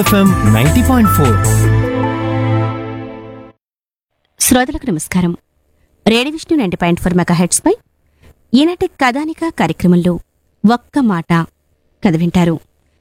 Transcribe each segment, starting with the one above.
FM ninety point four శ్రోతలకు నమస్కారం radio Vishnu ninety point four mega hertz పై ఈనాటి కథానిక కార్యక్రమంలో ఒక్క మాట కథ వింటారు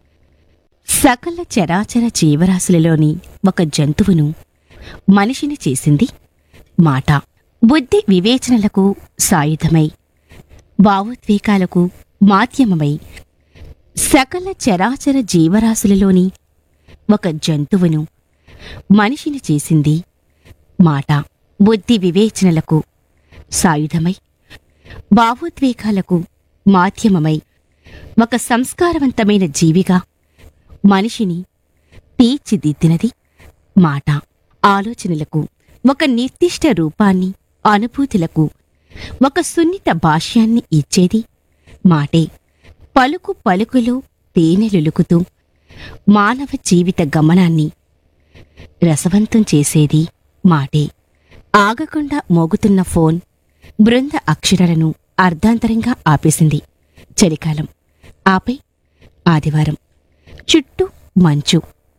సకల చరాచర జీవరాశులలోని ఒక జంతువును మనిషిని చేసింది మాట బుద్ధి వివేచనలకు సాయుధమై భావోద్వేగాలకు మాధ్యమమై సకల చరాచర జీవరాశులలోని ఒక జంతువును మనిషిని చేసింది మాట బుద్ధి వివేచనలకు సాయుధమై భావోద్వేగాలకు మాధ్యమమై ఒక సంస్కారవంతమైన జీవిగా మనిషిని తీర్చిదిద్దినది మాట ఆలోచనలకు ఒక నిర్దిష్ట రూపాన్ని అనుభూతులకు ఒక సున్నిత భాష్యాన్ని ఇచ్చేది మాటే పలుకు పలుకులో తేనెలులుకుతూ మానవ జీవిత గమనాన్ని రసవంతం చేసేది మాటే ఆగకుండా మోగుతున్న ఫోన్ బృంద అక్షరాలను అర్ధాంతరంగా ఆపేసింది చలికాలం ఆపై ఆదివారం చుట్టూ మంచు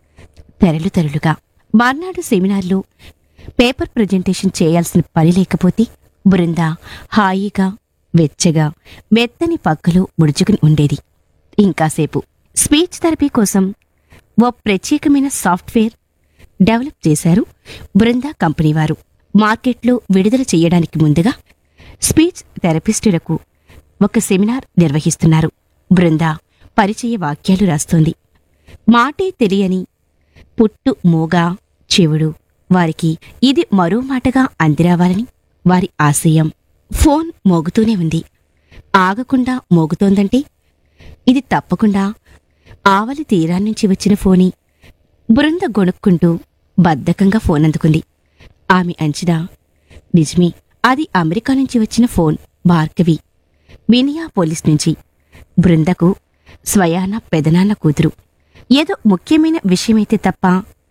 తెరలు తెరలుగా మర్నాడు సెమినార్లో పేపర్ ప్రజెంటేషన్ చేయాల్సిన పని లేకపోతే బృంద హాయిగా వెచ్చగా మెత్తని పక్కలో ముడుచుకుని ఉండేది ఇంకాసేపు స్పీచ్ థెరపీ కోసం ఓ ప్రత్యేకమైన సాఫ్ట్వేర్ డెవలప్ చేశారు బృందా కంపెనీ వారు మార్కెట్లో విడుదల చేయడానికి ముందుగా స్పీచ్ థెరపిస్టులకు ఒక సెమినార్ నిర్వహిస్తున్నారు బృందా పరిచయ వాక్యాలు రాస్తోంది మాటే తెలియని పుట్టు మూగా చెవుడు వారికి ఇది మరో మాటగా అందిరావాలని వారి ఆశయం ఫోన్ మోగుతూనే ఉంది ఆగకుండా మోగుతోందంటే ఇది తప్పకుండా ఆవలి తీరాన్నించి వచ్చిన ఫోని బృంద గొణుక్కుంటూ బద్ధకంగా ఫోన్ అందుకుంది ఆమె అంచనా నిజమే అది అమెరికా నుంచి వచ్చిన ఫోన్ భార్గవి మినియా పోలీస్ నుంచి బృందకు స్వయాన పెదనాన్న కూతురు ఏదో ముఖ్యమైన విషయమైతే తప్ప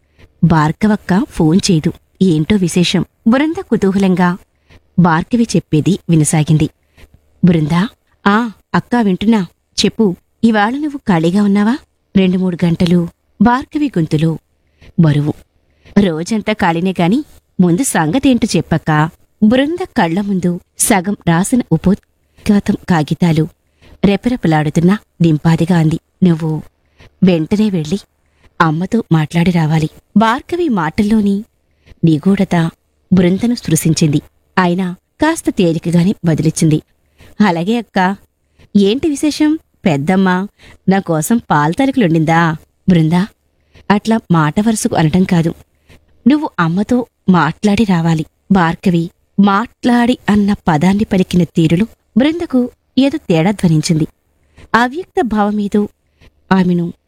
భార్గవక్క ఫోన్ చేయదు ఏంటో విశేషం బృంద కుతూహలంగా భార్గవి చెప్పేది వినసాగింది బృందా ఆ అక్కా వింటున్నా చెప్పు ఇవాళ నువ్వు ఖాళీగా ఉన్నావా రెండు మూడు గంటలు భార్గవి గొంతులో బరువు రోజంతా ఖాళీనే గాని ముందు సంగతేంటో చెప్పక్క బృంద కళ్ల ముందు సగం రాసిన ఉపోద్ఘాతం కాగితాలు రెపరెపలాడుతున్నా దింపాదిగా అంది నువ్వు వెంటనే వెళ్ళి అమ్మతో మాట్లాడి రావాలి భార్గవి మాటల్లోని నిగూఢత బృందను స్పృశించింది అయినా కాస్త తేలికగానే బదిలిచ్చింది అలాగే అక్క ఏంటి విశేషం పెద్దమ్మ నా కోసం పాల తలుకులుండిందా బృందా అట్లా మాట వరుసకు అనటం కాదు నువ్వు అమ్మతో మాట్లాడి రావాలి భార్గవి మాట్లాడి అన్న పదాన్ని పలికిన తీరులో బృందకు ఏదో తేడా ధ్వనించింది అవ్యక్త భావమేదో ఆమెను